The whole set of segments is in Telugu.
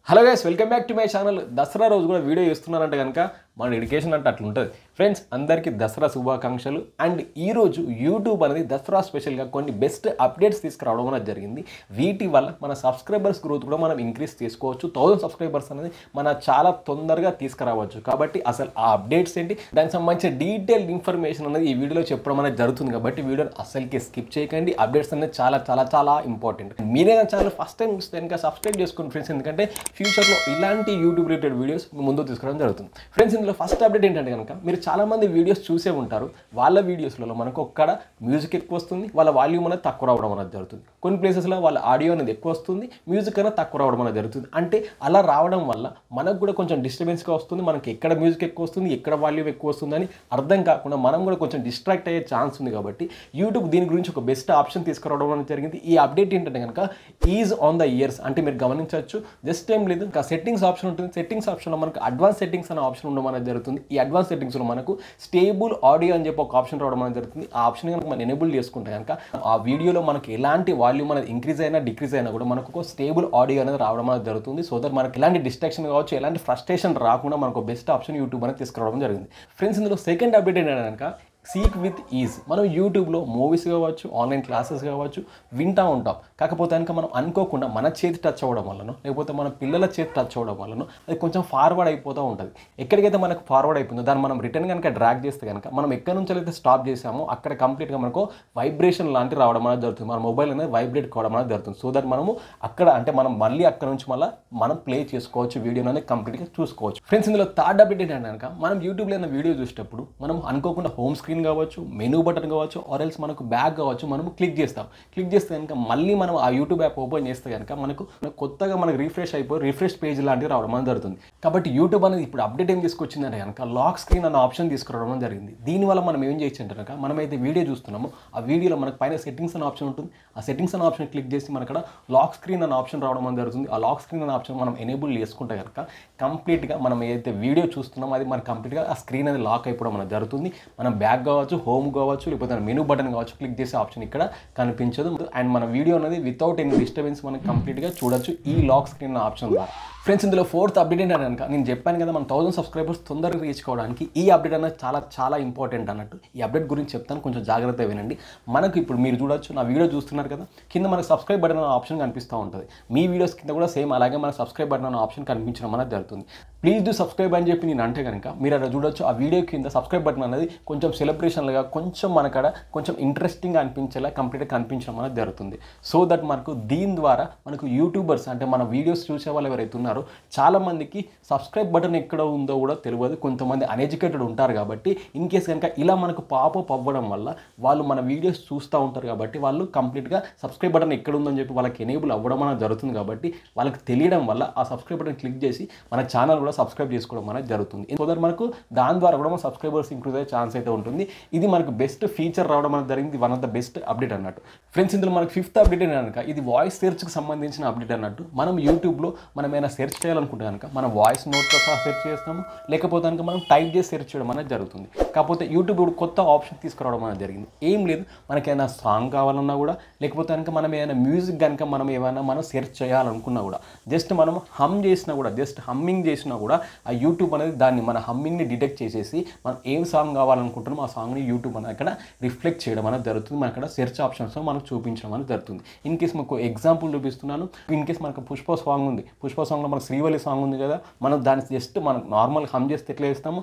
hello guys welcome back to my channel Dasara రోజు కూడా వీడియో చేస్తున్నారంటే కనుక మన డెడికేషన్ అంటే అట్లా ఉంటుంది ఫ్రెండ్స్ అందరికీ దసరా శుభాకాంక్షలు అండ్ ఈరోజు యూట్యూబ్ అనేది దసరా స్పెషల్గా కొన్ని బెస్ట్ అప్డేట్స్ తీసుకురావడం అనేది జరిగింది వీటి వల్ల మన సబ్స్క్రైబర్స్ గ్రోత్ కూడా మనం ఇంక్రీజ్ చేసుకోవచ్చు థౌసండ్ సబ్స్క్రైబర్స్ అనేది మన చాలా తొందరగా తీసుకురావచ్చు కాబట్టి అసలు ఆ అప్డేట్స్ ఏంటి దానికి సంబంధించిన డీటెయిల్ ఇన్ఫర్మేషన్ అనేది ఈ వీడియోలో చెప్పడం అనేది జరుగుతుంది కాబట్టి వీడియోని అసలుకి స్కిప్ చేయకండి అప్డేట్స్ అనేది చాలా చాలా చాలా ఇంపార్టెంట్ మీరే నా ఛానల్ ఫస్ట్ టైం చూస్తే కనుక సబ్స్క్రైబ్ చేసుకోండి ఫ్రెండ్స్ ఎందుకంటే ఫ్యూచర్లో ఇలాంటి యూట్యూబ్ రిలేటెడ్ వీడియోస్ మీ ముందు తీసుకురావడం జరుగుతుంది ఫ్రెండ్స్ ఇందులో ఫస్ట్ అప్డేట్ ఏంటంటే కనుక మీరు చాలా మంది వీడియోస్ చూసే ఉంటారు వాళ్ళ వీడియోస్లలో మనకు ఒక్కడ మ్యూజిక్ ఎక్కువ వస్తుంది వాళ్ళ వాల్యూమ్ అనేది తక్కువ రావడం అనేది జరుగుతుంది కొన్ని ప్లేసెస్లో వాళ్ళ ఆడియో అనేది ఎక్కువ వస్తుంది మ్యూజిక్ అనేది తక్కువ రావడం అనేది జరుగుతుంది అంటే అలా రావడం వల్ల మనకు కూడా కొంచెం డిస్టర్బెన్స్గా వస్తుంది మనకి ఎక్కడ మ్యూజిక్ ఎక్కువ వస్తుంది ఎక్కడ వాల్యూమ్ ఎక్కువ వస్తుందని అర్థం కాకుండా మనం కూడా కొంచెం డిస్ట్రాక్ట్ అయ్యే ఛాన్స్ ఉంది కాబట్టి యూట్యూబ్ దీని గురించి ఒక బెస్ట్ ఆప్షన్ తీసుకురావడం అనేది జరిగింది ఈ అప్డేట్ ఏంటంటే కనుక ఈజ్ ఆన్ ద ఇయర్స్ అంటే మీరు గమనించవచ్చు జస్ట్ ఏం లేదు ఇంకా సెట్టింగ్స్ ఆప్షన్ ఉంటుంది సెట్టింగ్స్ ఆప్షన్లో మనకు అడ్వాన్స్ సెట్టింగ్స్ అనే ఆప్షన్ ఉండడం అనేది జరుగుతుంది ఈ అడ్వాన్స్ సెట్టింగ్స్లో మనకు స్టేబుల్ ఆడియో అని చెప్పి ఒక ఆప్షన్ రావడం అనేది జరుగుతుంది ఆ ఆప్షన్ కనుక మనం ఎనేబుల్ చేసుకుంటే కనుక ఆ వీడియోలో మనకి ఎలాంటి వాల్యూమ్ అనేది ఇంక్రీజ్ అయినా డిక్రీజ్ అయినా కూడా మనకు ఒక స్టేబుల్ ఆడియో అనేది రావడం అనేది జరుగుతుంది సో దట్ మనకి ఎలాంటి డిస్ట్రాక్షన్ కావచ్చు ఎలాంటి ఫ్రస్ట్రేషన్ రాకుండా మనకు బెస్ట్ ఆప్షన్ యూట్యూబ్ అనేది తీసుకురావడం జరిగింది ఫ్రెండ్స్ ఇందులో సెకండ్ అప్డేట్ ఏంటంటే కనుక సీక్ విత్ ఈజ్ మనం యూట్యూబ్లో మూవీస్ కావచ్చు ఆన్లైన్ క్లాసెస్ కావచ్చు వింటూ ఉంటాం కాకపోతే కనుక మనం అనుకోకుండా మన చేతి టచ్ అవ్వడం వల్లనో లేకపోతే మన పిల్లల చేతి టచ్ అవ్వడం వల్లనో అది కొంచెం ఫార్వర్డ్ అయిపోతూ ఉంటుంది ఎక్కడికైతే మనకు ఫార్వర్డ్ అయిపోయిందో దాన్ని మనం రిటర్న్ కనుక డ్రాగ్ చేస్తే కనుక మనం ఎక్కడి నుంచి అయితే స్టాప్ చేసామో అక్కడ కంప్లీట్గా మనకు వైబ్రేషన్ లాంటి రావడం అనేది జరుగుతుంది మన మొబైల్ అనేది వైబ్రేట్ కావడం అనేది జరుగుతుంది సో దట్ మనము అక్కడ అంటే మనం మళ్ళీ అక్కడ నుంచి మళ్ళీ మనం ప్లే చేసుకోవచ్చు వీడియో అనేది కంప్లీట్గా చూసుకోవచ్చు ఫ్రెండ్స్ ఇందులో థర్డ్ అప్డేట్ ఏంటంటే కనుక మనం యూట్యూబ్లో ఏదైనా వీడియో చూసేటప్పుడు మనం అనుకోకుండా హోమ్ స్క్రీన్ కావచ్చు మెనూ బటన్ కావచ్చు ఆర్ ఎల్స్ మనకు బ్యాక్ కావచ్చు మనం క్లిక్ చేస్తాం క్లిక్ చేస్తే కనుక మళ్ళీ మనం ఆ యూట్యూబ్ యాప్ ఓపెన్ చేస్తే కనుక మనకు కొత్తగా మనకు రిఫ్రెష్ అయిపోయి రిఫ్రెష్ పేజ్ లాంటివి రావడం అనేది జరుగుతుంది కాబట్టి యూట్యూబ్ అనేది ఇప్పుడు అప్డేట్ ఏం తీసుకొచ్చిందంటే కనుక లాక్ స్క్రీన్ అన్న ఆప్షన్ తీసుకురావడం జరిగింది దీనివల్ల మనం ఏం చేయొచ్చు అంటే కనుక మనమైతే వీడియో చూస్తున్నామో ఆ వీడియోలో మనకు పైన సెట్టింగ్స్ అనే ఆప్షన్ ఉంటుంది ఆ సెట్టింగ్స్ అనే ఆప్షన్ క్లిక్ చేసి మనక్కడ లాక్ స్క్రీన్ అనే ఆప్షన్ రావడం అనేది జరుగుతుంది ఆ లాక్ స్క్రీన్ అనే ఆప్షన్ మనం ఎనేబుల్ చేసుకుంటే కనుక కంప్లీట్గా మనం ఏదైతే వీడియో చూస్తున్నామో అది మనకి కంప్లీట్గా ఆ స్క్రీన్ అనేది లాక్ అయిపోవడం అనేది జరుగుతుంది మనం బ్యాక్ కావచ్చు హోమ్ కావచ్చు లేకపోతే మెనూ బటన్ కావచ్చు క్లిక్ చేసే ఆప్షన్ ఇక్కడ కనిపించదు అండ్ మన వీడియో అనేది వితౌట్ ఎనీ డిస్టర్బెన్స్ మనం కంప్లీట్గా చూడొచ్చు ఈ లాక్ స్క్రీన్ ఆప్షన్ ద్వారా ఫ్రెండ్స్ ఇందులో ఫోర్త్ అప్డేట్ ఏంటంటే కనుక నేను చెప్పాను కదా మన థౌసండ్ సబ్స్క్రైబర్స్ తొందరగా రీచ్ కావడానికి ఈ అప్డేట్ అనేది చాలా చాలా ఇంపార్టెంట్ అన్నట్టు ఈ అప్డేట్ గురించి చెప్తాను కొంచెం జాగ్రత్తగా వినండి మనకు ఇప్పుడు మీరు చూడొచ్చు నా వీడియో చూస్తున్నారు కదా కింద మనకు సబ్స్క్రైబ్ బటన్ అనే ఆప్షన్ కనిపిస్తూ ఉంటుంది మీ వీడియోస్ కింద కూడా సేమ్ అలాగే మన సబ్స్క్రైబ్ బటన్ అనే ఆప్షన్ కనిపించడం అనేది జరుగుతుంది ప్లీజ్ డూ సబ్స్క్రైబ్ అని చెప్పి నేను అంటే కనుక మీరు అలా చూడొచ్చు ఆ వీడియో కింద సబ్స్క్రైబ్ బటన్ అనేది కొంచెం సెలబ్రేషన్లుగా కొంచెం మనకాడ కొంచెం ఇంట్రెస్టింగ్ అనిపించేలా కంప్లీట్గా కనిపించడం అనేది జరుగుతుంది సో దట్ మనకు దీని ద్వారా మనకు యూట్యూబర్స్ అంటే మన వీడియోస్ చూసే వాళ్ళు ఎవరైతే ఉన్నారో చాలా మందికి సబ్స్క్రైబ్ బటన్ ఎక్కడ ఉందో కూడా తెలియదు కొంతమంది అన్ఎడ్యుకేటెడ్ ఉంటారు కాబట్టి ఇన్ కేస్ కనుక ఇలా మనకు పాపప్ అవ్వడం వల్ల వాళ్ళు మన వీడియోస్ చూస్తూ ఉంటారు కాబట్టి వాళ్ళు కంప్లీట్గా సబ్స్క్రైబ్ బటన్ ఎక్కడ ఉందని చెప్పి వాళ్ళకి ఎనేబుల్ అవ్వడం అనేది జరుగుతుంది కాబట్టి వాళ్ళకి తెలియడం వల్ల ఆ సబ్స్క్రైబ్ బటన్ క్లిక్ చేసి మన ఛానల్ కూడా సబ్స్క్రైబ్ చేసుకోవడం అనేది జరుగుతుంది సో దట్ మనకు దాని ద్వారా కూడా మన సబ్స్క్రైబర్స్ ఇంక్రీజ్ అయ్యే ఛాన్స్ అయితే ఉంటుంది ఇది మనకు బెస్ట్ ఫీచర్ రావడం అనేది జరిగింది one of the best update అన్నట్టు ఫ్రెండ్స్ ఇందులో మనకు ఫిఫ్త్ అప్డేట్ కనుక ఇది వాయిస్ సెర్చ్కి సంబంధించిన అప్డేట్ అన్నట్టు మనం యూట్యూబ్లో మనం ఏమైనా సెర్చ్ చేయాలనుకుంటే కనుక మనం వాయిస్ నోట్తో సహా సెర్చ్ చేస్తాము లేకపోతే కనుక మనం టైప్ చేసి సెర్చ్ చేయడం అనేది జరుగుతుంది కాకపోతే యూట్యూబ్ ఇప్పుడు కొత్త ఆప్షన్ తీసుకురావడం అనేది జరిగింది ఏం లేదు మనకైనా సాంగ్ కావాలన్నా కూడా లేకపోతే కనుక మనం ఏదైనా మ్యూజిక్ కనుక మనం ఏమైనా మనం సెర్చ్ చేయాలనుకున్నా కూడా జస్ట్ మనం హమ్ చేసినా కూడా జస్ట్ హమ్మింగ్ చేసినా కూడా ఆ యూట్యూబ్ అనేది దాన్ని మన హమ్మింగ్ని డిటెక్ట్ చేసేసి మనం ఏం సాంగ్ కావాలనుకుంటున్నామో ఆ సాంగ్ని యూట్యూబ్ అనేది అక్కడ రిఫ్లెక్ట్ చేయడం అనేది జరుగుతుంది మన అక్కడ సెర్చ్ ఆప్షన్స్ మనకు చూపించడం అనేది జరుగుతుంది ఇన్ కేస్ మాకు ఎగ్జాంపుల్ చూపిస్తున్నాను ఇన్ కేస్ మనకు పుష్ప సాంగ్ ఉంది పుష్ప సాంగ్లో మనకు శ్రీవల్లి సాంగ్ ఉంది కదా మనం దాన్ని జస్ట్ మనం నార్మల్ హమ్ చేస్తే ఎట్లా చేస్తాము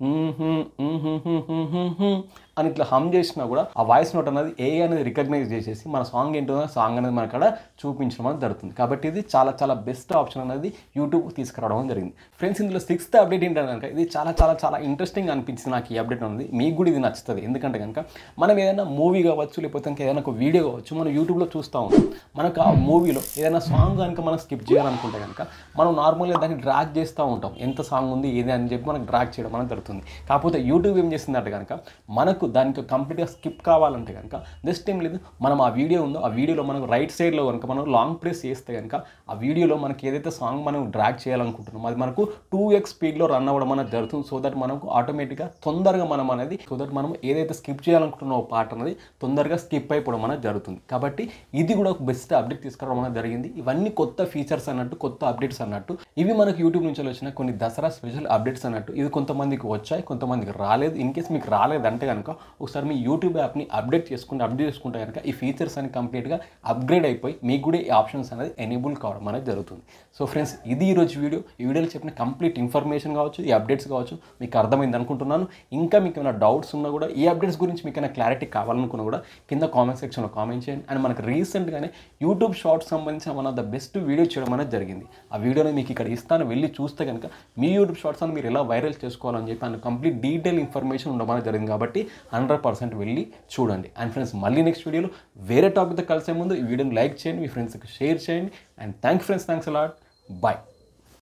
అని ఇట్లా హమ్ చేసినా కూడా ఆ వాయిస్ నోట్ అనేది ఏ అనేది రికగ్నైజ్ చేసేసి మన సాంగ్ ఏంటో సాంగ్ అనేది మన అక్కడ చూపించడం అనేది జరుగుతుంది కాబట్టి ఇది చాలా చాలా బెస్ట్ ఆప్షన్ అనేది యూట్యూబ్ తీసుకురావడం జరిగింది ఫ్రెండ్స్ ఇందులో సిక్స్త్ అప్డేట్ ఏంటంటే కనుక ఇది చాలా చాలా చాలా ఇంట్రెస్టింగ్ అనిపించింది నాకు ఈ అప్డేట్ అనేది మీకు కూడా ఇది నచ్చుతుంది ఎందుకంటే కనుక మనం ఏదైనా మూవీ కావచ్చు లేకపోతే ఇంకా ఏదైనా ఒక వీడియో కావచ్చు మనం యూట్యూబ్లో చూస్తూ ఉంటాం మనకు ఆ మూవీలో ఏదైనా సాంగ్ కనుక మనం స్కిప్ చేయాలనుకుంటే కనుక మనం నార్మల్గా దాన్ని డ్రాగ్ చేస్తూ ఉంటాం ఎంత సాంగ్ ఉంది ఏది అని చెప్పి మనకు డ్రాగ్ చేయడం అనేది జరుగుతుంది జరుగుతుంది కాకపోతే యూట్యూబ్ ఏం చేస్తుందంటే కనుక మనకు దానికి కంప్లీట్గా స్కిప్ కావాలంటే కనుక జస్ట్ ఏం లేదు మనం ఆ వీడియో ఉందో ఆ వీడియోలో మనకు రైట్ సైడ్లో కనుక మనం లాంగ్ ప్రెస్ చేస్తే కనుక ఆ వీడియోలో మనకి ఏదైతే సాంగ్ మనం డ్రాగ్ చేయాలనుకుంటున్నామో అది మనకు టూ ఎక్స్ స్పీడ్లో రన్ అవ్వడం అనేది జరుగుతుంది సో దట్ మనకు ఆటోమేటిక్గా తొందరగా మనం అనేది సో దట్ మనం ఏదైతే స్కిప్ చేయాలనుకుంటున్నామో పార్ట్ అనేది తొందరగా స్కిప్ అయిపోవడం అనేది జరుగుతుంది కాబట్టి ఇది కూడా ఒక బెస్ట్ అప్డేట్ తీసుకురావడం అనేది జరిగింది ఇవన్నీ కొత్త ఫీచర్స్ అన్నట్టు కొత్త అప్డేట్స్ అన్నట్టు ఇవి మనకు యూట్యూబ్ నుంచి వచ్చిన కొన్ని దసరా స్పెషల్ అప్డేట్స్ అన్నట్టు ఇది కొంతమందికి వచ్చాయి కొంతమందికి రాలేదు ఇన్ కేస్ మీకు రాలేదంటే కనుక ఒకసారి మీ యూట్యూబ్ యాప్ని అప్డేట్ చేసుకుంటే అప్డేట్ చేసుకుంటే కనుక ఈ ఫీచర్స్ అని కంప్లీట్గా అప్గ్రేడ్ అయిపోయి మీకు కూడా ఈ ఆప్షన్స్ అనేది ఎనేబుల్ కావడం అనేది జరుగుతుంది సో ఫ్రెండ్స్ ఇది ఈరోజు వీడియో ఈ వీడియోలో చెప్పిన కంప్లీట్ ఇన్ఫర్మేషన్ కావచ్చు ఈ అప్డేట్స్ కావచ్చు మీకు అర్థమైంది అనుకుంటున్నాను ఇంకా మీకు ఏమైనా డౌట్స్ ఉన్నా కూడా ఈ అప్డేట్స్ గురించి మీకు ఏమైనా క్లారిటీ కావాలనుకున్నా కూడా కింద కామెంట్ సెక్షన్లో కామెంట్ చేయండి అండ్ మనకు రీసెంట్గానే యూట్యూబ్ షార్ట్స్ సంబంధించిన one of the best video చేయడం అనేది జరిగింది ఆ వీడియోని మీకు ఇక్కడ ఇస్తాను వెళ్ళి చూస్తే కనుక మీ యూట్యూబ్ షార్ట్స్ అని మీరు ఎలా వైరల్ చేసుకోవాలని చెప్పి అండ్ కంప్లీట్ డీటెయిల్ ఇన్ఫర్మేషన్ ఉండమని జరిగింది కాబట్టి హండ్రెడ్ పర్సెంట్ వెళ్ళి చూడండి అండ్ ఫ్రెండ్స్ మళ్ళీ నెక్స్ట్ వీడియోలో వేరే టాపిక్తో కలిసే ముందు ఈ వీడియోని లైక్ చేయండి మీ ఫ్రెండ్స్కి షేర్ చేయండి and thank friends thanks a lot bye